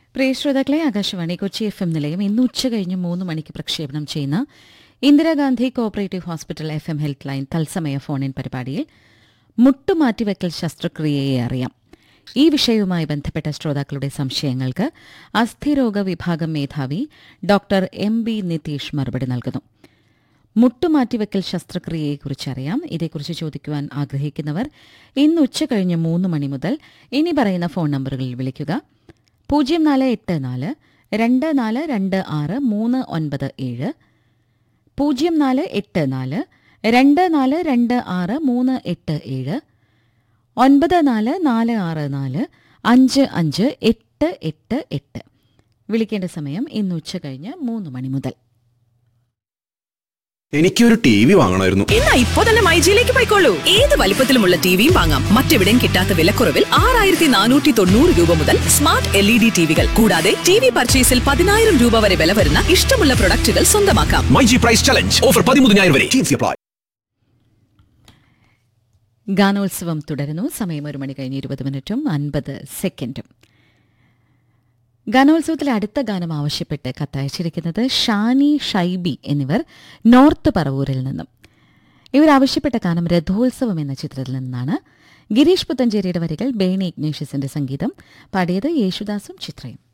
പ്രിയ ശ്രോതാക്കളെ Akashvani Kochi F M നിലയം ഇന്ന് ഉച്ച കഴിഞ്ഞ് മൂന്ന് മണിക്ക് പ്രക്ഷേപണം ചെയ്യുന്ന Indira Gandhi cooperative hospital F M health line തത്സമയ ഫോണിൻ പരിപാടിയിൽ മുട്ടുമാറ്റിവെക്കൽ ശസ്ത്രക്രിയയെ അറിയാം ഈ വിഷയവുമായി ബന്ധപ്പെട്ട ശ്രോതാക്കളുടെ സംശയങ്ങൾക്ക് അസ്ഥിരോഗ വിഭാഗം മേധാവി ഡോക്ടർ എം ബി നിതീഷ് മറുപടി നൽകുന്നു മുട്ടുമാറ്റിവെക്കൽ ശസ്ത്രക്രിയയെക്കുറിച്ച് അറിയാം ഇതേക്കുറിച്ച് ചോദിക്കുവാൻ ആഗ്രഹിക്കുന്നവർ ഇന്ന് ഉച്ച കഴിഞ്ഞ് മൂന്ന് മണി മുതൽ ഇനി പറയുന്ന ഫോൺ നമ്പറുകളിൽ വിളിക്കുക പൂജ്യം നാല് എട്ട് നാല് രണ്ട് നാല് രണ്ട് ആറ് മൂന്ന് ഒൻപത് ഏഴ് പൂജ്യം നാല് എട്ട് നാല് രണ്ട് നാല് രണ്ട് ആറ് മൂന്ന് എട്ട് ഏഴ് ഒൻപത് നാല് നാല് ആറ് നാല് അഞ്ച് അഞ്ച് എട്ട് എട്ട് എട്ട് വിളിക്കേണ്ട സമയം ഇന്ന് ഉച്ച കഴിഞ്ഞ് മൂന്ന് മണി മുതൽ എനിക്കൊരു ടി വി വാങ്ങണമായിരുന്നു എന്നാ ഇപ്പോ തന്നെ മൈജിയിലേക്ക് പോയിക്കോളൂ ഏത് വലിപ്പത്തിലുമുള്ള ടിവിയും വാങ്ങാം മറ്റെവിടെയും കിട്ടാത്ത വിലക്കുറവിൽ ആറായിരത്തി നാനൂറ്റി തൊണ്ണൂറ് രൂപ മുതൽ സ്മാർട്ട് എൽ ഇ ഡി ടിവികൾ കൂടാതെ ടി വി പർച്ചേസിൽ പതിനായിരം രൂപ വരെ വില വരുന്ന ഇഷ്ടമുള്ള പ്രൊഡക്റ്റുകൾ സ്വന്തമാക്കാം myG price challenge offer പതിമൂന്നിനായിരം വരെ ടീംസി അപ്ലൈ ഗാനോത്സവം തുടരുന്നു സമയം ഒരു മണി കഴിഞ്ഞ് ഇരുപത് മിനിറ്റും അൻപത് സെക്കൻഡും ഗാനോത്സവത്തിലെ അടുത്ത ഗാനം ആവശ്യപ്പെട്ട് കത്തയച്ചിരിക്കുന്നത് ഷാനി ഷൈബി എന്നിവർ നോർത്ത് പറവൂരിൽ നിന്നും ഇവർ ആവശ്യപ്പെട്ട ഗാനം രഥോത്സവം എന്ന ചിത്രത്തിൽ നിന്നാണ് ഗിരീഷ് പുത്തഞ്ചേരിയുടെ വരികൾ ബേണി ഇഗ്നേഷ്യസിന്റെ സംഗീതം പാടിയത് യേശുദാസും ചിത്രയും